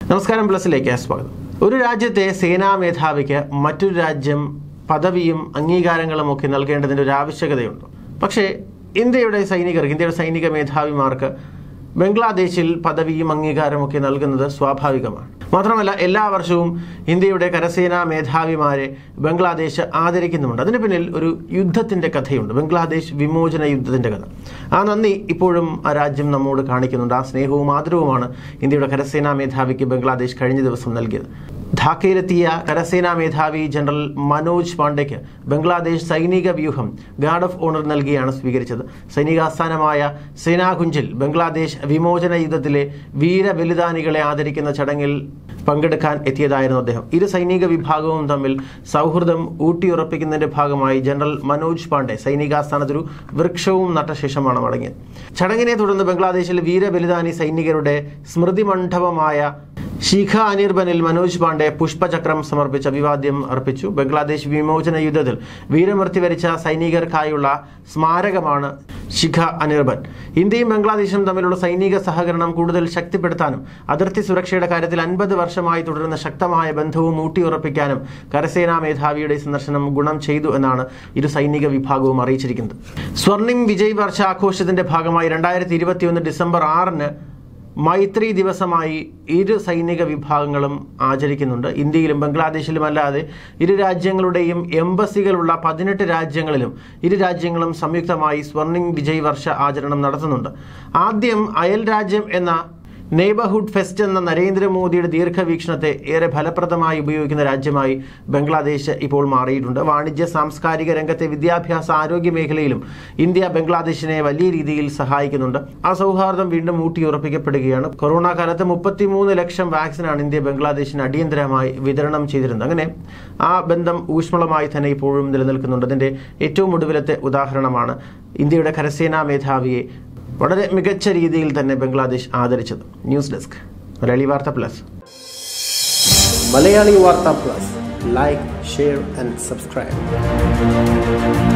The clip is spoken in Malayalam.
നമസ്കാരം പ്ലസിലേക്ക് സ്വാഗതം ഒരു രാജ്യത്തെ സേനാ മേധാവിക്ക് മറ്റൊരു രാജ്യം പദവിയും അംഗീകാരങ്ങളും ഒക്കെ നൽകേണ്ടതിൻ്റെ ഒരു ആവശ്യകതയുണ്ട് പക്ഷേ ഇന്ത്യയുടെ സൈനികർക്ക് ഇന്ത്യയുടെ സൈനിക മേധാവിമാർക്ക് ബംഗ്ലാദേശിൽ പദവിയും അംഗീകാരമൊക്കെ നൽകുന്നത് സ്വാഭാവികമാണ് മാത്രമല്ല എല്ലാ വർഷവും ഇന്ത്യയുടെ കരസേനാ മേധാവിമാരെ ബംഗ്ലാദേശ് ആദരിക്കുന്നുമുണ്ട് അതിന് പിന്നിൽ ഒരു യുദ്ധത്തിന്റെ കഥയുണ്ട് ബംഗ്ലാദേശ് വിമോചന യുദ്ധത്തിന്റെ കഥ ആ നന്ദി ഇപ്പോഴും ആ രാജ്യം നമ്മോട് കാണിക്കുന്നുണ്ട് ആ സ്നേഹവും ആദരവുമാണ് ഇന്ത്യയുടെ കരസേനാ മേധാവിക്ക് ബംഗ്ലാദേശ് കഴിഞ്ഞ ദിവസം നൽകിയത് ധാക്കയിലെത്തിയ കരസേനാ മേധാവി ജനറൽ മനോജ് പാണ്ഡെക്ക് ബംഗ്ലാദേശ് സൈനിക വ്യൂഹം ഗാർഡ് ഓഫ് ഓണർ നൽകിയാണ് സ്വീകരിച്ചത് സൈനികാസ്ഥാനമായ സേനാകുഞ്ചിൽ ബംഗ്ലാദേശ് വിമോചന യുദ്ധത്തിലെ വീരബലിദാനികളെ ആദരിക്കുന്ന ചടങ്ങിൽ പങ്കെടുക്കാൻ എത്തിയതായിരുന്നു അദ്ദേഹം ഇരു സൈനിക വിഭാഗവും തമ്മിൽ സൗഹൃദം ഊട്ടിയുറപ്പിക്കുന്നതിന്റെ ഭാഗമായി ജനറൽ മനോജ് പാണ്ഡെ സൈനികാസ്ഥാനത്തൊരു വൃക്ഷവും നട്ട ശേഷമാണ് മടങ്ങിയത് ചടങ്ങിനെ തുടർന്ന് ബംഗ്ലാദേശിലെ വീരബലിദാനി സൈനികരുടെ സ്മൃതി മണ്ഡപമായ ശിഖ അനിർബനിൽ മനോജ് പാണ്ഡെ പുഷ്പചക്രം സമർപ്പിച്ച് അഭിവാദ്യം അർപ്പിച്ചു ബംഗ്ലാദേശ് വിമോചന യുദ്ധത്തിൽ വീരമൃത്യു വരിച്ച സൈനികർക്കായുള്ള സ്മാരകമാണ് ശിഖ അനിർബൻ ഇന്ത്യയും ബംഗ്ലാദേശും തമ്മിലുള്ള സൈനിക സഹകരണം കൂടുതൽ ശക്തിപ്പെടുത്താനും അതിർത്തി സുരക്ഷയുടെ കാര്യത്തിൽ അൻപത് വർഷമായി തുടരുന്ന ശക്തമായ ബന്ധവും ഊട്ടിയുറപ്പിക്കാനും കരസേനാ മേധാവിയുടെ സന്ദർശനം ഗുണം ചെയ്തു എന്നാണ് ഇരു സൈനിക വിഭാഗവും അറിയിച്ചിരിക്കുന്നത് സ്വർണിം വിജയ് വർഷ ആഘോഷത്തിന്റെ ഭാഗമായി രണ്ടായിരത്തി ഇരുപത്തിയൊന്ന് ഡിസംബർ ആറിന് മൈത്രി ദിവസമായി ഇരു സൈനിക വിഭാഗങ്ങളും ആചരിക്കുന്നുണ്ട് ഇന്ത്യയിലും ബംഗ്ലാദേശിലും അല്ലാതെ ഇരു രാജ്യങ്ങളുടെയും എംബസികളുള്ള പതിനെട്ട് രാജ്യങ്ങളിലും ഇരു രാജ്യങ്ങളും സംയുക്തമായി സ്വർണിംഗ് വിജയ് വർഷ ആചരണം നടത്തുന്നുണ്ട് ആദ്യം അയൽ രാജ്യം എന്ന നെയ്ബർഹുഡ് ഫെസ്റ്റ് എന്ന നരേന്ദ്രമോദിയുടെ ദീർഘവീക്ഷണത്തെ ഏറെ ഫലപ്രദമായി ഉപയോഗിക്കുന്ന രാജ്യമായി ബംഗ്ലാദേശ് ഇപ്പോൾ മാറിയിട്ടുണ്ട് വാണിജ്യ സാംസ്കാരിക രംഗത്തെ വിദ്യാഭ്യാസ ആരോഗ്യ മേഖലയിലും ഇന്ത്യ ബംഗ്ലാദേശിനെ വലിയ രീതിയിൽ സഹായിക്കുന്നുണ്ട് ആ സൗഹാർദ്ദം വീണ്ടും ഊട്ടിയുറപ്പിക്കപ്പെടുകയാണ് കൊറോണ കാലത്ത് മുപ്പത്തിമൂന്ന് ലക്ഷം വാക്സിനാണ് ഇന്ത്യ ബംഗ്ലാദേശിന് അടിയന്തരമായി വിതരണം ചെയ്തിരുന്നത് അങ്ങനെ ആ ബന്ധം ഊഷ്മളമായി തന്നെ ഇപ്പോഴും നിലനിൽക്കുന്നുണ്ട് അതിന്റെ ഏറ്റവും ഒടുവിലത്തെ ഉദാഹരണമാണ് ഇന്ത്യയുടെ കരസേനാ മേധാവിയെ വളരെ മികച്ച രീതിയിൽ തന്നെ ബംഗ്ലാദേശ് ആദരിച്ചത് news desk Malayali Vartha plus Malayali Vartha plus like share and subscribe